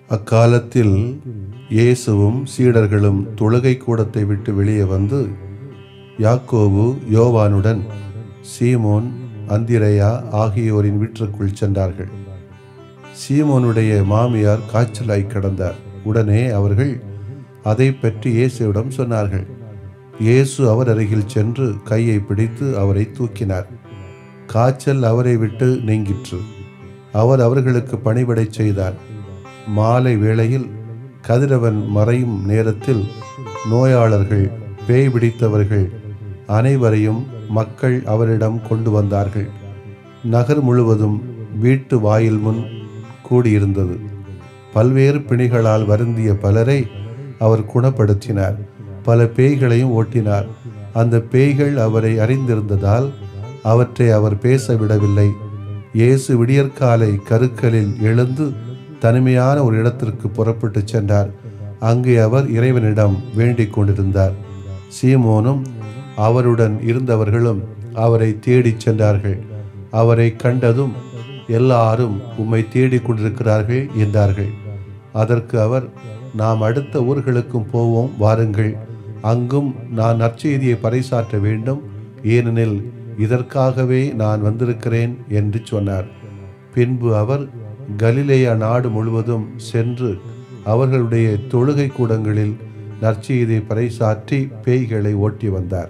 அக்காலத்தில் இயேசுவும் சீடர்களும் தொழுகை கூடத்தை விட்டு வெளியே வந்து யாக்கோபு யோவானுடன் சீமோன் அந்திரையா ஆகியோரின் வீட்டிற்குள் சென்றார்கள் சீமோனுடைய மாமியார் காய்ச்சலாய் கிடந்தார் உடனே அவர்கள் அதை பற்றி இயேசுவிடம் சொன்னார்கள் இயேசு அவர் அருகில் சென்று கையை பிடித்து அவரை தூக்கினார் காய்ச்சல் அவரை விட்டு நீங்கிற்று அவர் அவர்களுக்கு பணிபடை செய்தார் மாலை வேளையில் கதிரவன் மறையும் நேரத்தில் நோயாளர்கள் பேய் பிடித்தவர்கள் அனைவரையும் மக்கள் அவரிடம் கொண்டு வந்தார்கள் நகர் முழுவதும் வீட்டு வாயில் முன் கூடியிருந்தது பல்வேறு பிணிகளால் வருந்திய பலரை அவர் குணப்படுத்தினார் பல பேய்களையும் ஓட்டினார் அந்த பேய்கள் அவரை அறிந்திருந்ததால் அவற்றை அவர் பேச விடவில்லை இயேசு விடியற்காலை கருக்கலில் எழுந்து தனிமையான ஒரு இடத்திற்கு புறப்பட்டு சென்றார் அங்கே அவர் இறைவனிடம் வேண்டிக் கொண்டிருந்தார் சீமோனும் அவருடன் இருந்தவர்களும் அவரை தேடிச் சென்றார்கள் அவரை கண்டதும் எல்லாரும் உம்மை தேடிக் கொண்டிருக்கிறார்கள் என்றார்கள் அதற்கு அவர் நாம் அடுத்த ஊர்களுக்கும் போவோம் வாருங்கள் அங்கும் நான் நற்செய்தியை பறைசாற்ற வேண்டும் ஏனெனில் இதற்காகவே நான் வந்திருக்கிறேன் என்று சொன்னார் பின்பு அவர் கலிலேயா நாடு முழுவதும் சென்று அவர்களுடைய தொழுகை கூடங்களில் நற்செய்தியை பறைசாற்றி பேய்களை ஓட்டி வந்தார்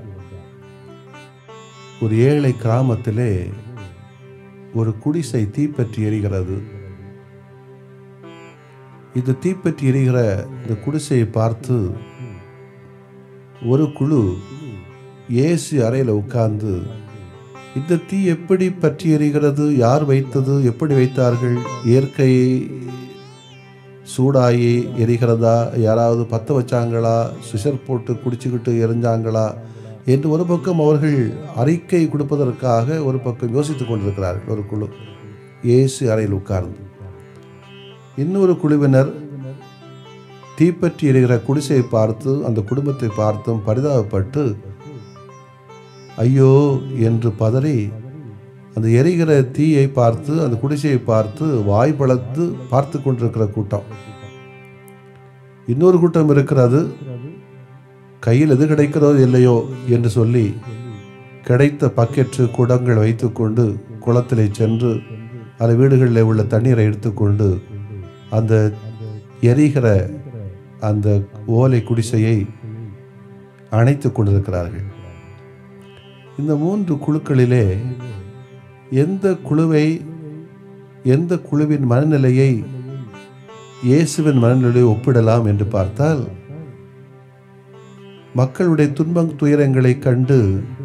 ஒரு ஏழை கிராமத்திலே ஒரு குடிசை தீப்பற்றி எரிகிறது இது தீப்பற்றி எரிகிற இந்த குடிசையை பார்த்து ஒரு குழு இயேசு அறையில் உட்கார்ந்து இந்த தீ எப்படி பற்றி எரிகிறது யார் வைத்தது எப்படி வைத்தார்கள் இயற்கை சூடாகி எரிகிறதா யாராவது பற்ற வச்சாங்களா சுஷர் போட்டு குடிச்சுக்கிட்டு எரிஞ்சாங்களா என்று ஒரு பக்கம் அவர்கள் அறிக்கை கொடுப்பதற்காக ஒரு பக்கம் யோசித்துக் கொண்டிருக்கிறார்கள் ஒரு குழு இயேசு அறையில் உட்கார்ந்து இன்னொரு குழுவினர் தீப்பற்றி எரிகிற குடிசையை பார்த்து அந்த குடும்பத்தை பார்த்தும் பரிதாபப்பட்டு ஐயோ என்று பதறி அந்த எரிகிற தீயை பார்த்து அந்த குடிசையை பார்த்து வாய் பளத்து பார்த்து கொண்டிருக்கிற கூட்டம் இன்னொரு கூட்டம் இருக்கிறது கையில் எது கிடைக்கிறதோ இல்லையோ என்று சொல்லி கிடைத்த பக்கெட்டு குடங்கள் வைத்துக்கொண்டு குளத்திலே சென்று அந்த வீடுகளில் உள்ள தண்ணீரை எடுத்துக்கொண்டு அந்த எரிகிற அந்த ஓலை குடிசையை அணைத்து கொண்டிருக்கிறார்கள் இந்த மூன்று குழுக்களிலே எந்த குழுவை எந்த குழுவின் மனநிலையை இயேசுவின் மனநிலையை ஒப்பிடலாம் என்று பார்த்தால் மக்களுடைய துன்பம் துயரங்களை கண்டு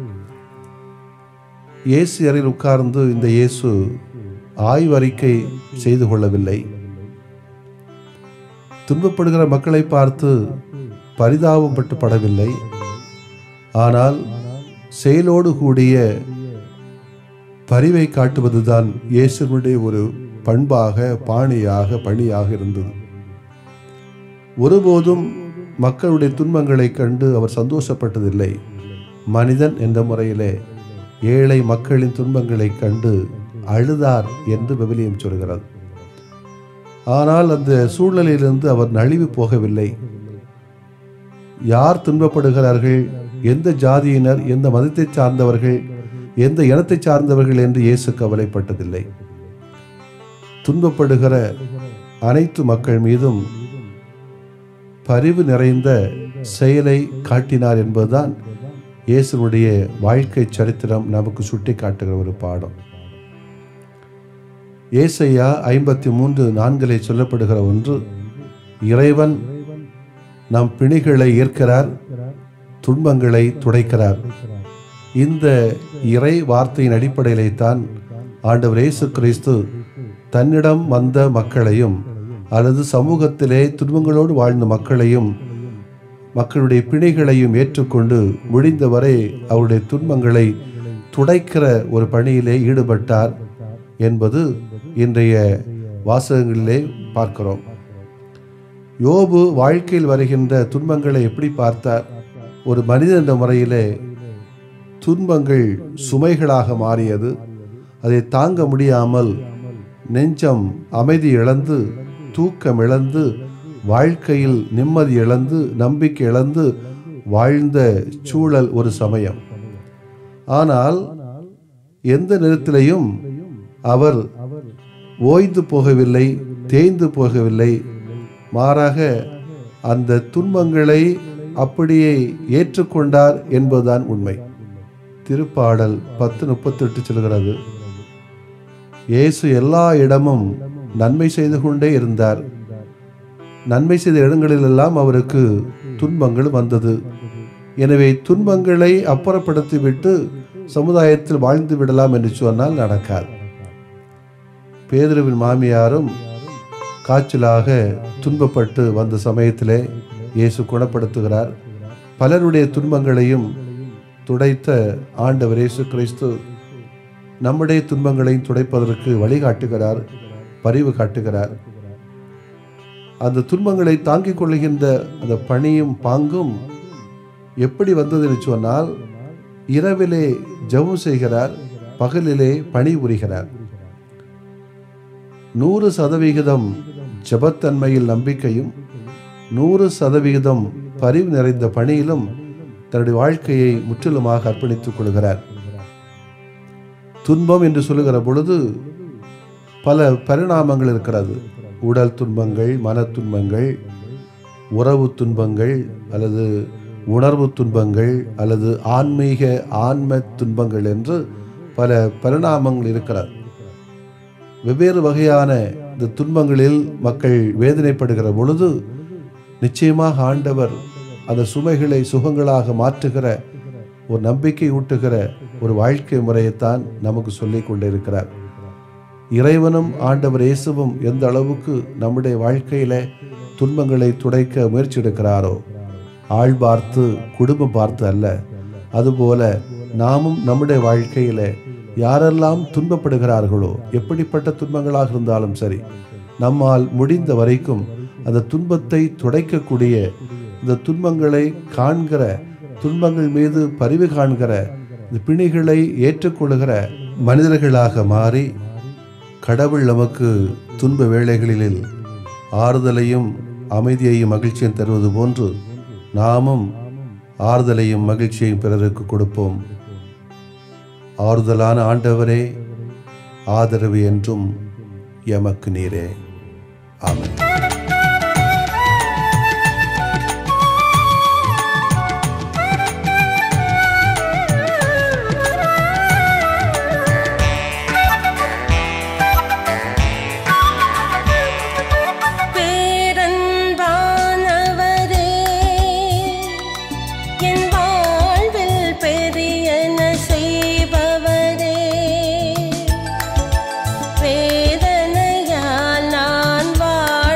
இயேசு அறையில் உட்கார்ந்து இந்த இயேசு ஆய்வறிக்கை செய்து கொள்ளவில்லை துன்பப்படுகிற மக்களை பார்த்து பரிதாபம் பட்டு படவில்லை ஆனால் செயலோடு கூடிய பரிவை காட்டுவதுதான் இயேசுனுடைய ஒரு பண்பாக பாணியாக பணியாக இருந்தது ஒருபோதும் மக்களுடைய துன்பங்களை கண்டு அவர் சந்தோஷப்பட்டதில்லை மனிதன் என்ற முறையிலே ஏழை மக்களின் துன்பங்களை கண்டு அழுதார் என்று விவிலியம் சொல்கிறது ஆனால் அந்த சூழ்நிலையிலிருந்து அவர் நழுவி போகவில்லை யார் துன்பப்படுகிறார்கள் எந்த ஜாதியினர் எந்த மதத்தை சார்ந்தவர்கள் எந்த இனத்தை சார்ந்தவர்கள் என்று இயேசு கவலைப்பட்டதில்லை துன்பப்படுகிற அனைத்து மக்கள் மீதும் பரிவு நிறைந்த செயலை காட்டினார் என்பதுதான் இயேசுனுடைய வாழ்க்கை சரித்திரம் நமக்கு சுட்டி காட்டுகிற ஒரு பாடம் ஏசையா ஐம்பத்தி மூன்று நான்கிலே சொல்லப்படுகிற ஒன்று இறைவன் நம் பிணிகளை ஏற்கிறார் துன்பங்களை துடைக்கிறார் இந்த இறை வார்த்தையின் அடிப்படையிலே தான் ஆண்டவர் இயேசு கிறிஸ்து தன்னிடம் வந்த மக்களையும் அல்லது சமூகத்திலே துன்பங்களோடு வாழ்ந்த மக்களையும் மக்களுடைய பிணைகளையும் ஏற்றுக்கொண்டு முடிந்தவரை அவருடைய துன்பங்களை துடைக்கிற ஒரு பணியிலே ஈடுபட்டார் என்பது இன்றைய வாசகங்களிலே பார்க்கிறோம் யோபு வாழ்க்கையில் வருகின்ற துன்பங்களை எப்படி பார்த்தார் ஒரு மனிதன் என்ற முறையிலே துன்பங்கள் சுமைகளாக மாறியது அதை தாங்க முடியாமல் நெஞ்சம் அமைதி இழந்து தூக்கம் இழந்து வாழ்க்கையில் நிம்மதி இழந்து நம்பிக்கை இழந்து வாழ்ந்த சூழல் ஒரு சமயம் ஆனால் எந்த நேரத்திலையும் அவர் ஓய்ந்து போகவில்லை தேய்ந்து போகவில்லை மாறாக அந்த துன்பங்களை அப்படியே ஏற்றுக்கொண்டார் என்பதுதான் உண்மை திருப்பாடல் பத்து முப்பத்தெட்டு சொல்கிறது இயேசு எல்லா இடமும் நன்மை செய்து கொண்டே இருந்தார் நன்மை செய்த இடங்களிலெல்லாம் அவருக்கு துன்பங்கள் வந்தது எனவே துன்பங்களை அப்புறப்படுத்திவிட்டு சமுதாயத்தில் வாழ்ந்து விடலாம் என்று சொன்னால் நடக்காது பேதுருவின் மாமியாரும் காய்ச்சலாக துன்பப்பட்டு வந்த சமயத்திலே இயேசு குணப்படுத்துகிறார் பலருடைய துன்பங்களையும் துடைத்த ஆண்டவர் இயேசு கிறிஸ்து நம்முடைய துன்பங்களையும் துடைப்பதற்கு வழிகாட்டுகிறார் பரிவு காட்டுகிறார் அந்த துன்பங்களை தாங்கிக் கொள்ளுகின்ற அந்த பணியும் பாங்கும் எப்படி வந்தது என்று சொன்னால் இரவிலே ஜெபம் செய்கிறார் பகலிலே பணி புரிகிறார் நூறு சதவிகிதம் ஜபத்தன்மையில் நம்பிக்கையும் நூறு சதவிகிதம் பரிவு நிறைந்த பணியிலும் தன்னுடைய வாழ்க்கையை முற்றிலுமாக அர்ப்பணித்துக் கொள்கிறார் துன்பம் என்று சொல்லுகிற பொழுது பல பரிணாமங்கள் இருக்கிறது உடல் துன்பங்கள் மன துன்பங்கள் உறவு துன்பங்கள் அல்லது உணர்வு துன்பங்கள் அல்லது ஆன்மீக ஆன்ம துன்பங்கள் என்று பல பரிணாமங்கள் இருக்கிறது வெவ்வேறு வகையான இந்த துன்பங்களில் மக்கள் வேதனைப்படுகிற பொழுது நிச்சயமாக ஆண்டவர் அந்த சுமைகளை சுகங்களாக மாற்றுகிற ஒரு நம்பிக்கை ஊட்டுகிற ஒரு வாழ்க்கை முறையைத்தான் நமக்கு சொல்லிக் கொண்டிருக்கிறார் இறைவனும் ஆண்டவர் இயேசுவும் எந்த அளவுக்கு நம்முடைய வாழ்க்கையில துன்பங்களை துடைக்க முயற்சி எடுக்கிறாரோ ஆள் பார்த்து குடும்பம் பார்த்து அல்ல அதுபோல நாமும் நம்முடைய வாழ்க்கையில யாரெல்லாம் துன்பப்படுகிறார்களோ எப்படிப்பட்ட துன்பங்களாக இருந்தாலும் சரி நம்மால் முடிந்த வரைக்கும் அந்த துன்பத்தை துடைக்கக்கூடிய இந்த துன்பங்களை காண்கிற துன்பங்கள் மீது பரிவு காண்கிற இந்த பிணிகளை ஏற்றுக்கொள்கிற மனிதர்களாக மாறி கடவுள் நமக்கு துன்ப வேளைகளில் ஆறுதலையும் அமைதியையும் மகிழ்ச்சியும் தருவது போன்று நாமும் ஆறுதலையும் மகிழ்ச்சியையும் பிறருக்கு கொடுப்போம் ஆறுதலான ஆண்டவரே ஆதரவு என்றும் எமக்கு நீரே ஆமென் பேரன்பானவரே என் வாழ்வில் பெரியன செய்பவரே வேதனையால் நான் வாழ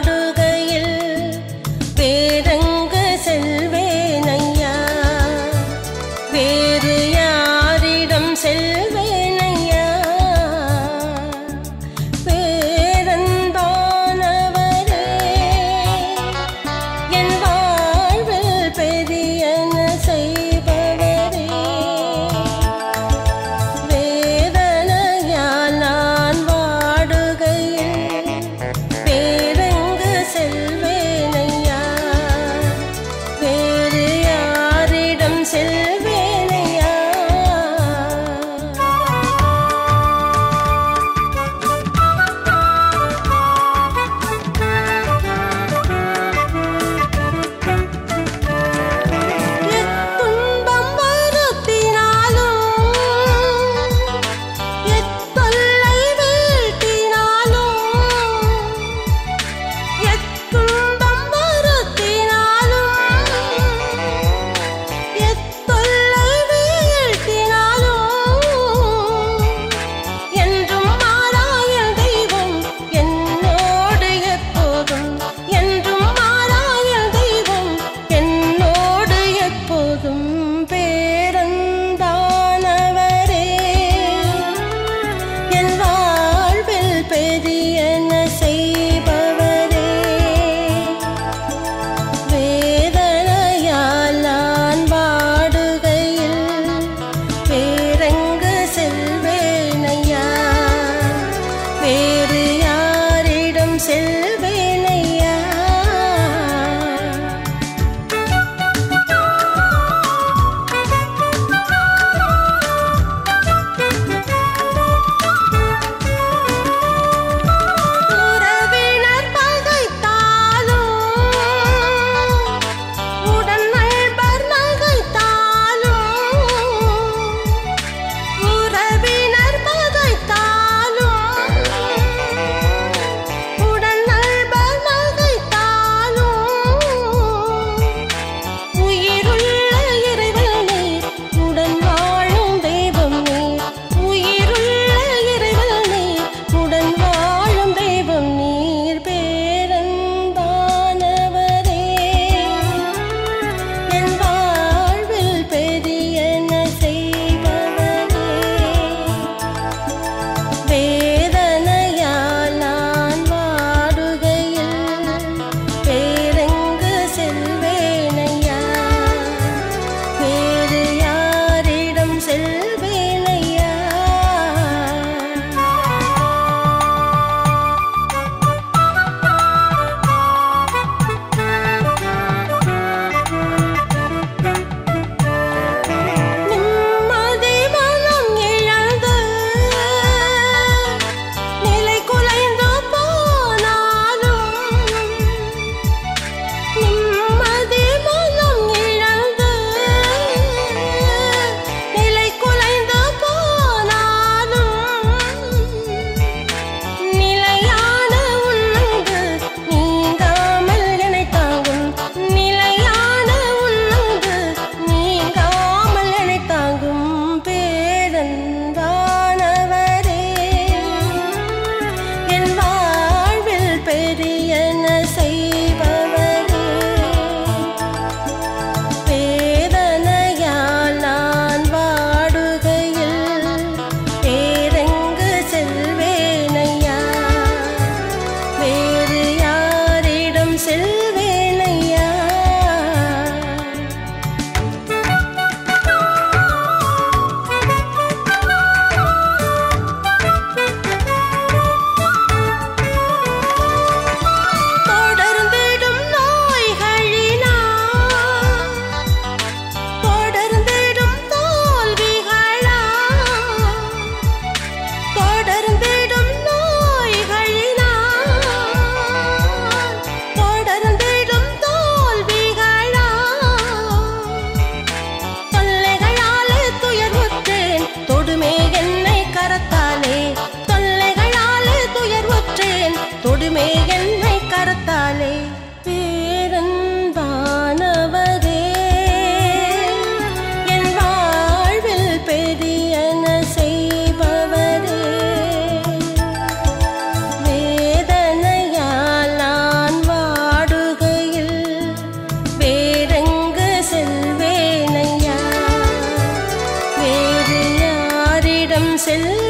செல்வ